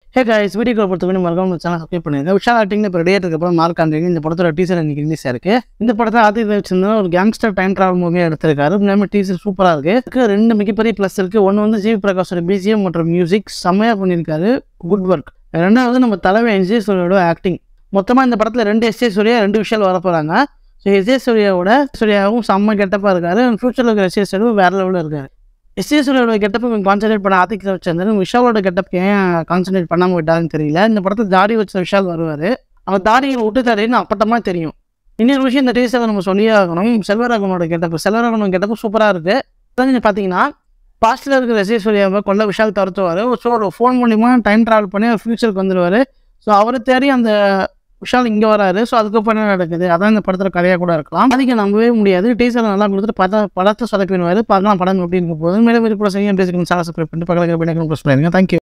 ஹே guys video பொறுத்தவரை மறக்காம channel subscribe பண்ணுங்க விஷால் ஆக்டிங் இப்போ ரெடியாக இருக்கப்போ மார்க் ஆண்டிங்க இந்த படத்தோட டீசர் இன்னைக்கு ரிலீஸ் ஆயிருக்கு இந்த படத்தை ஆதி வச்சிருந்தா ஒரு கேங்ஸ்டர் டைம் ட்ராவல் மூவியாக எடுத்திருக்காரு நம்ம டீசர் சூப்பராக இருக்கு இதுக்கு ரெண்டு மிகப்பெரிய ப்ளஸ் இருக்கு ஒன்று வந்து ஜிவி பிரகாஷோட பிஜிஎம் மற்றும் மியூசிக் செம்மையாக பண்ணியிருக்காரு குட் ஒர்க் ரெண்டாவது நம்ம தலைமை என்ஜே சூரியோட ஆக்டிங் மொத்தமாக இந்த படத்தில் ரெண்டு எஸ்ஏ சூர்யா ரெண்டு விஷயம் வர போகிறாங்க ஸோ எஸ்ஏ சூர்யாவோட சூர்யாவும் செம்ம கெட்டப்பாக இருக்காரு ஃபியூச்சரில் இருக்கிற எஸ்ஏ சூர்யாவும் வேற லெவலில் இருக்காரு எஸ்ஏஸ்வரோட கெட்டப் கொஞ்சம் கான்சன்ட்ரேட் பண்ண ஆதிக் ரவிச்சந்திரன் விஷாலோட கெட்டப் ஏன் கான்சன்ட்ரேட் பண்ணாமல் விட்டாருன்னு தெரியல இந்த படத்தில் தாடி வச்ச விஷால் வருவார் அவர் தாடியை விட்டு தாடின்னு அப்பட்டமாக தெரியும் இன்னொரு விஷயம் இந்த டீசரில் நம்ம சொல்லியே ஆகணும் செல்வராகவனோட கெட்டப் செல்வராகவனோட கெட்டப் சூப்பராக இருக்குது அதான் நீங்கள் பார்த்தீங்கன்னா பாஸ்டில் இருக்கிற எஸ்ஏஸ்வரியாவை கொல்ல விஷால் தவிர்த்துவார் ஸோ ஒரு ஃபோன் மூலிமா டைம் ட்ராவல் பண்ணி அவர் ஃபியூச்சருக்கு வந்துடுவார் ஸோ அவரை தேடி அந்த விஷால் இங்கே வராரு ஸோ அதுக்கப்புறம் என்ன நடக்குது அதான் இந்த படத்தில் கதையாக கூட இருக்கலாம் அதுக்கு நம்பவே முடியாது டீசர் நல்லா கொடுத்துட்டு பட படத்தை சொதப்பிடுவார் பார்க்கலாம் படம் எப்படி இருக்க போகுது மேலும் விருப்பம் செய்ய பேசிக்கணும் சேனல் சப்ஸ்கிரைப் பண்ணிட்டு பக்கத்தில் ப்ரெஸ் பண்ணிடுங்க தேங்க்யூ